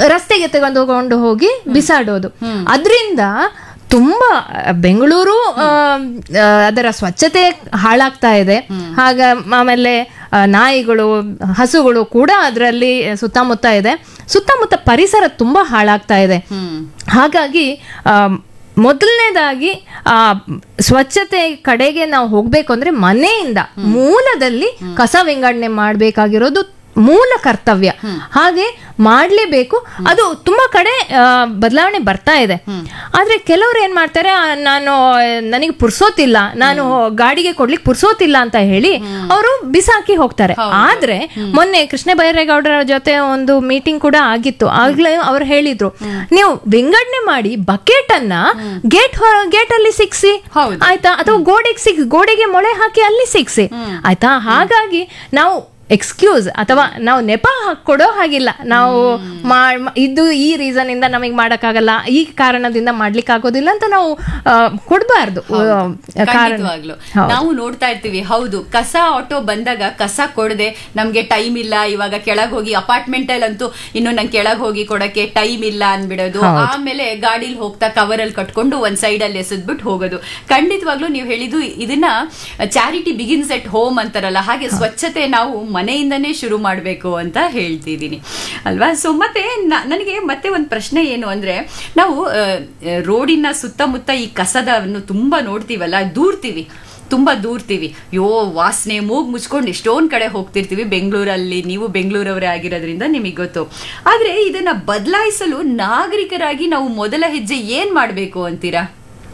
ರಸ್ತೆಗೆ ತಗೊಂಡು ಹೋಗಿ ಬಿಸಾಡೋದು ಅದರಿಂದ ತುಂಬಾ ಬೆಂಗಳೂರು ಆ, ಆ, ಅದರ ಸ್ವಚ್ಛತೆ ಹಾಳಾಗ್ತಾ ಇದೆ ಹಾಗ ಆಮೇಲೆ ಆ, ನಾಯಿಗಳು ಹಸುಗಳು ಕೂಡ ಅದರಲ್ಲಿ ಸುತ್ತಮುತ್ತ ಇದೆ ಸುತ್ತಮುತ್ತ ಪರಿಸರ ತುಂಬಾ ಹಾಳಾಗ್ತಾ ಇದೆ ಹಾಗಾಗಿ ಆ, ಮೊದಲನೇದಾಗಿ ಆ ಸ್ವಚ್ಛತೆ ಕಡೆಗೆ ನಾವು ಹೋಗ್ಬೇಕು ಅಂದ್ರೆ ಮನೆಯಿಂದ ಮೂಲದಲ್ಲಿ ಕಸ ವಿಂಗಡಣೆ ಮಾಡ್ಬೇಕಾಗಿರೋದು ಮೂಲ ಕರ್ತವ್ಯ ಹಾಗೆ ಮಾಡ್ಲೇಬೇಕು ಅದು ತುಂಬಾ ಕಡೆ ಬದಲಾವಣೆ ಬರ್ತಾ ಇದೆ ಆದ್ರೆ ಕೆಲವ್ರು ಏನ್ ಮಾಡ್ತಾರೆ ಆ, ನಾನು ನನಗೆ ಪುರ್ಸೋತಿಲ್ಲ ನಾನು ಗಾಡಿಗೆ ಕೊಡ್ಲಿಕ್ಕೆ ಪುರ್ಸೋತಿಲ್ಲ ಅಂತ ಹೇಳಿ ಅವರು ಬಿಸಾಕಿ ಹೋಗ್ತಾರೆ ಆದ್ರೆ ಮೊನ್ನೆ ಕೃಷ್ಣ ಬೈರೇಗೌಡರ ಜೊತೆ ಒಂದು ಮೀಟಿಂಗ್ ಕೂಡ ಆಗಿತ್ತು ಆಗ್ಲೇ ಅವ್ರು ಹೇಳಿದ್ರು ನೀವು ವಿಂಗಡಣೆ ಮಾಡಿ ಬಕೆಟ್ ಅನ್ನ ಗೇಟ್ ಗೇಟ್ ಅಲ್ಲಿ ಸಿಕ್ಸಿ ಹೌದು. ಆಯ್ತಾ ಅಥವಾ ಗೋಡೆಗೆ ಸಿಕ್ಸ್ ಗೋಡೆಗೆ ಮೊಳೆ ಹಾಕಿ ಅಲ್ಲಿ ಸಿಕ್ಸಿ ಆಯ್ತಾ ಹಾಗಾಗಿ ನಾವು ಎಕ್ಸ್ಕ್ಯೂಸ್ ಅಥವಾ ನಾವು ನೆಪ ಕೊಡೋ ಹಾಗಿಲ್ಲ ನಾವು ಮಾ- ಮ- ಇದು ಈ ರೀಸನ್ ಇಂದ ನಮಗೆ ಮಾಡಕ್ಕಾಗಲ್ಲ ಈ ಕಾರಣದಿಂದ ಮಾಡ್ಲಿಕ್ಕೆ ಆಗೋದಿಲ್ಲ ಅಂತ ನಾವು ಆ, ಕೊಡ್ಬಾರ್ದು ಆ, ಕಾರಣ ಖಂಡಿತವಾಗ್ಲು ನಾವು ನೋಡ್ತಾ ಇರ್ತೀವಿ ಹೌದು ಕಸ ಆಟೋ ಬಂದಾಗ ಕಸ ಕೊಡದೆ ನಮ್ಗೆ ಟೈಮ್ ಇಲ್ಲ ಇವಾಗ ಕೆಳಗ್ ಹೋಗಿ ಅಪಾರ್ಟ್ಮೆಂಟ್ ಅಲ್ಲಂತೂ ಇನ್ನು ನಂಗೆ ಕೆಳಗ್ ಹೋಗಿ ಕೊಡಕ್ಕೆ ಟೈಮ್ ಇಲ್ಲ ಅನ್ಬಿಡೋದು ಆಮೇಲೆ ಗಾಡಿಲಿ ಹೋಗ್ತಾ ಕವರ್ ಅಲ್ಲಿ ಕಟ್ಕೊಂಡು ಒಂದ್ ಸೈಡ್ ಅಲ್ಲಿ ಎಸೆದ್ಬಿಟ್ಟು ಹೋಗೋದು ಖಂಡಿತವಾಗ್ಲೂ ನೀವು ಹೇಳಿದ್ದು ಇದನ್ನ ಚಾರಿಟಿ ಬಿಗಿನ್ಸ್ ಎಟ್ ಹೋಮ್ ಅಂತಾರಲ್ಲ ಹಾಗೆ ಸ್ವಚ್ಛತೆ ನಾವು ಮನೆಯಿಂದನೇ ಶುರು ಮಾಡಬೇಕು ಅಂತ ಹೇಳ್ತಿದ್ದೀನಿ ಅಲ್ವಾ ಸೊ ಮತ್ತೆ ನ- ನನಗೆ ಮತ್ತೆ ಒಂದು ಪ್ರಶ್ನೆ ಏನು ಅಂದ್ರೆ ನಾವು ಆ, ರೋಡಿನ ಸುತ್ತಮುತ್ತ ಈ ಕಸದವನ್ನು ತುಂಬಾ ನೋಡ್ತೀವಲ್ಲ ದೂರ್ತೀವಿ ತುಂಬಾ ದೂರ್ತೀವಿ ಯೋ ವಾಸನೆ ಮೂಗ್ ಮುಚ್ಕೊಂಡು ಎಷ್ಟೊಂದ್ ಕಡೆ ಹೋಗ್ತಿರ್ತೀವಿ ಬೆಂಗಳೂರಲ್ಲಿ ನೀವು ಬೆಂಗಳೂರವರೇ ಆಗಿರೋದ್ರಿಂದ ನಿಮಗೆ ಗೊತ್ತು ಆದ್ರೆ ಇದನ್ನ ಬದಲಾಯಿಸಲು ನಾಗರಿಕರಾಗಿ ನಾವು ಮೊದಲ ಹೆಜ್ಜೆ ಏನ್ ಮಾಡ್ಬೇಕು ಅಂತೀರಾ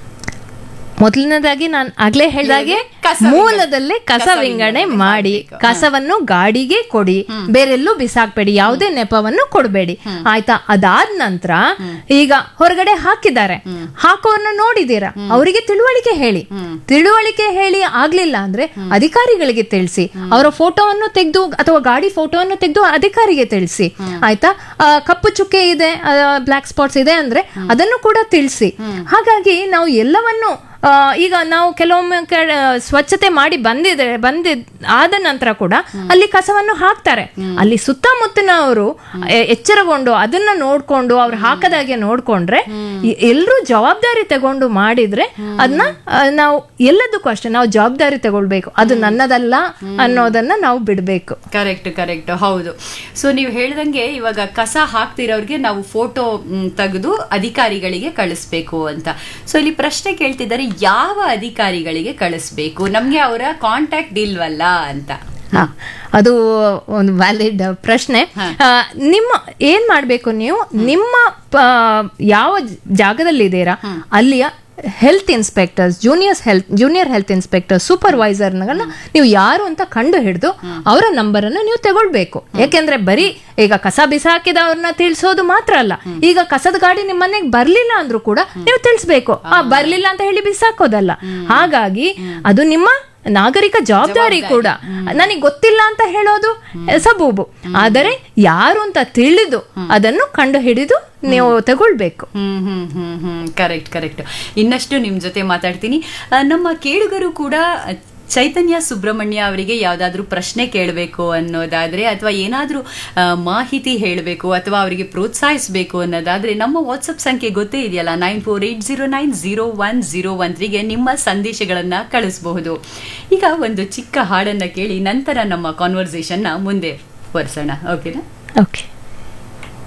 ಮೊದಲನೇದಾಗಿ ನಾನು ಆಗ್ಲೇ ಹೇಳ್ದಾಗೆ ಕಸ ಮೂಲದಲ್ಲೇ ಕಸ ಕಸ ವಿಂಗಡಣೆ ವಿಂಗಡಣೆ ಮಾಡಿ ಮಾಡ್ಬೇಕು. ಕಸವನ್ನು ಗಾಡಿಗೆ ಕೊಡಿ ಬೇರೆಲ್ಲೂ ಬಿಸಾಕ್ಬೇಡಿ ಯಾವುದೇ ನೆಪವನ್ನು ಕೊಡಬೇಡಿ ಆಯ್ತಾ ಅದಾದ ನಂತರ ಈಗ ಹೊರಗಡೆ ಹಾಕಿದ್ದಾರೆ ಹಾಕೋರ್ನ ನೋಡಿದೀರಾ ಅವರಿಗೆ ತಿಳುವಳಿಕೆ ಹೇಳಿ ತಿಳುವಳಿಕೆ ಹೇಳಿ ಆಗ್ಲಿಲ್ಲ ಅಂದ್ರೆ ಅಧಿಕಾರಿಗಳಿಗೆ ತಿಳಿಸಿ ಅವರ ಫೋಟೋವನ್ನು ತೆಗೆದು ಅಥವಾ ಗಾಡಿ ಫೋಟೋವನ್ನು ತೆಗೆದು ಅಧಿಕಾರಿಗೆ ತಿಳಿಸಿ ಆಯ್ತಾ ಆ, ಕಪ್ಪು ಚುಕ್ಕೆ ಇದೆ ಬ್ಲಾಕ್ ಸ್ಪಾಟ್ಸ್ ಇದೆ ಅಂದ್ರೆ ಅದನ್ನು ಕೂಡ ತಿಳಿಸಿ ಹಾಗಾಗಿ ನಾವು ಎಲ್ಲವನ್ನು ಆ, ಈಗ ನಾವು ಕೆಲವೊಮ್ಮೆ ಕಡೆ ಸ್ವಚ್ಛತೆ ಮಾಡಿ ಬಂದಿದೆ ಬಂದಿದ್ ಆದ ನಂತರ ಕೂಡ ಅಲ್ಲಿ ಕಸವನ್ನು ಹಾಕ್ತಾರೆ ಅಲ್ಲಿ ಸುತ್ತಮುತ್ತಲಿನವರು ಎ- ಎಚ್ಚರಗೊಂಡು ಅದನ್ನ ನೋಡ್ಕೊಂಡು ಅವ್ರು ಹಾಕದಾಗೆ ನೋಡ್ಕೊಂಡ್ರೆ ಎಲ್ಲರೂ ಜವಾಬ್ದಾರಿ ತಗೊಂಡು ಮಾಡಿದ್ರೆ ಅದನ್ನ ನಾವು ಎಲ್ಲದಕ್ಕೂ ಅಷ್ಟೇ ನಾವು ಜವಾಬ್ದಾರಿ ತಗೊಳ್ಬೇಕು ಅದು ನನ್ನದಲ್ಲ ಅನ್ನೋದನ್ನ ನಾವು ಬಿಡ್ಬೇಕು ಕರೆಕ್ಟ್ ಕರೆಕ್ಟ್ ಹೌದು ಸೊ ನೀವು ಹೇಳ್ದಂಗೆ ಇವಾಗ ಕಸ ಹಾಕ್ತಿರೋರ್ಗೆ ನಾವು ಫೋಟೋ ತೆಗೆದು ಅಧಿಕಾರಿಗಳಿಗೆ ಕಳಿಸ್ಬೇಕು ಅಂತ ಸೊ ಇಲ್ಲಿ ಪ್ರಶ್ನೆ ಕೇಳ್ತಿದ್ದಾರೆ ಯಾವ ಅಧಿಕಾರಿಗಳಿಗೆ ಕಳಿಸ್ಬೇಕು ನಮ್ಗೆ ಅವರ ಕಾಂಟ್ಯಾಕ್ಟ್ ಇಲ್ವಲ್ಲ ಅಂತ ಹಾ, ಅದು ಒಂದು ವ್ಯಾಲಿಡ್ ಪ್ರಶ್ನೆ ಆ, ನಿಮ್ಮ ಏನ್ ಮಾಡ್ಬೇಕು ನೀವು ನಿಮ್ಮ ಪ- ಯಾವ ಜಾಗದಲ್ಲಿ ಇದ್ದೀರಾ ಅಲ್ಲಿಯ health inspectors juniors health junior health inspector ಸೂಪರ್ವೈಸರ್ಗಳನ್ನ ನೀವು ಯಾರು ಅಂತ ಕಂಡು ಹಿಡಿದು ಅವರ ನಂಬರ್ ಅನ್ನು ನೀವು ತಗೊಳ್ಬೇಕು ಯಾಕೆಂದ್ರೆ ಬರೀ ಈಗ ಕಸ ಬಿಸಾಕಿದವ್ರನ್ನ ತಿಳಿಸೋದು ಮಾತ್ರ ಅಲ್ಲ ಈಗ ಕಸದ ಗಾಡಿ ನಿಮ್ಮ ಮನೆಗೆ ಬರ್ಲಿಲ್ಲ ಅಂದ್ರೂ ಕೂಡ ನೀವು ತಿಳಿಸ್ಬೇಕು ಆ ಬರ್ಲಿಲ್ಲ ಅಂತ ಹೇಳಿ ಬಿಸಾಕೋದಲ್ಲ ಹಾಗಾಗಿ ಅದು ನಿಮ್ಮ ನಾಗರಿಕ ಜವಾಬ್ದಾರಿ ಕೂಡ ನನಗೆ ಗೊತ್ತಿಲ್ಲ ಅಂತ ಹೇಳೋದು ಸಬೂಬು ಆದರೆ ಯಾರು ಅಂತ ತಿಳಿದು ಅದನ್ನು ಕಂಡು ಹಿಡಿದು ನೀವು ತಗೊಳ್ಬೇಕು ಹ್ಮ್ ಹ್ಮ್ ಹ್ಮ್ ಹ್ಮ್ ಕರೆಕ್ಟ್ ಕರೆಕ್ಟ್ ಇನ್ನಷ್ಟು ನಿಮ್ ಜೊತೆ ಮಾತಾಡ್ತೀನಿ ಆ, ನಮ್ಮ ಕೇಳುಗರು ಕೂಡ ಚೈತನ್ಯ ಸುಬ್ರಹ್ಮಣ್ಯ ಅವರಿಗೆ ಯಾವ್ದಾದ್ರು ಪ್ರಶ್ನೆ ಕೇಳಬೇಕು ಅನ್ನೋದಾದ್ರೆ ಅಥವಾ ಏನಾದ್ರೂ ಆ, ಮಾಹಿತಿ ಹೇಳಬೇಕು ಅಥವಾ ಅವರಿಗೆ ಪ್ರೋತ್ಸಾಹಿಸಬೇಕು ಅನ್ನೋದಾದ್ರೆ ನಮ್ಮ ವಾಟ್ಸಪ್ ಸಂಖ್ಯೆ ಗೊತ್ತೇ ಇದೆಯಲ್ಲ nine four eight zero nine zero one zero one ತ್ರೀಗೆ ನಿಮ್ಮ ಸಂದೇಶಗಳನ್ನ ಕಳಿಸಬಹುದು ಈಗ ಒಂದು ಚಿಕ್ಕ ಹಾಡನ್ನ ಕೇಳಿ ನಂತರ ನಮ್ಮ ಕಾನ್ವರ್ಸೇಷನ್ನ ಮುಂದೆ ಒರೆಸೋಣ ಓಕೆನಾ ಓಕೆ